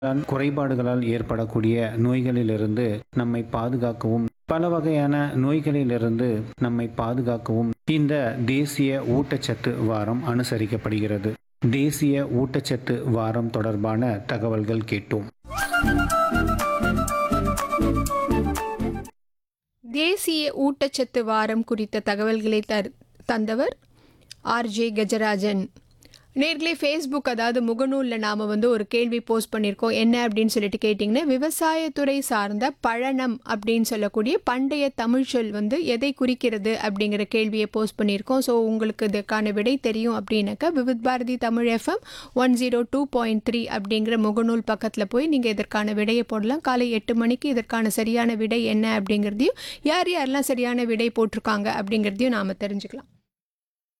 அதன் குறைபாடுகளால் ஏற்படக்கூடிய நோய்களிலிருந்து நம்மை பாதுகாக்கவும் பல வகையான நோய்களிலிருந்து நம்மை பாதுகாக்கவும் இந்த தேசிய ஊட்டச்சத்து வாரம் அனுசரிக்கப்படுகிறது தேசிய ஊட்டச்சத்து வாரம் தொடர்பான தகவல்கள் கேட்டோம் தேசிய ஊட்டச்சத்து வாரம் குறித்த தகவல்களை தர் தந்தவர் ஆர்ஜே கஜராஜன் நேர்களே ஃபேஸ்புக் அதாவது முகநூலில் நாம் வந்து ஒரு கேள்வி போஸ்ட் பண்ணியிருக்கோம் என்ன அப்படின்னு சொல்லிட்டு கேட்டிங்கன்னா விவசாயத்துறை சார்ந்த பழனம் அப்படின்னு சொல்லக்கூடிய பண்டைய தமிழ் சொல் வந்து எதை குறிக்கிறது அப்படிங்கிற கேள்வியை போஸ்ட் பண்ணியிருக்கோம் ஸோ உங்களுக்கு இதுக்கான விடை தெரியும் அப்படின்னாக்கா Vividh Bharati Tamil FM one zero two point three அப்படிங்கிற முகநூல் பக்கத்தில் போய் நீங்கள் இதற்கான விடையை போடலாம் காலை எட்டு மணிக்கு இதற்கான சரியான விடை என்ன அப்படிங்கிறதையும் யார் யாரெல்லாம் சரியான விடை போட்டிருக்காங்க அப்படிங்கிறதையும் நாம் தெரிஞ்சுக்கலாம்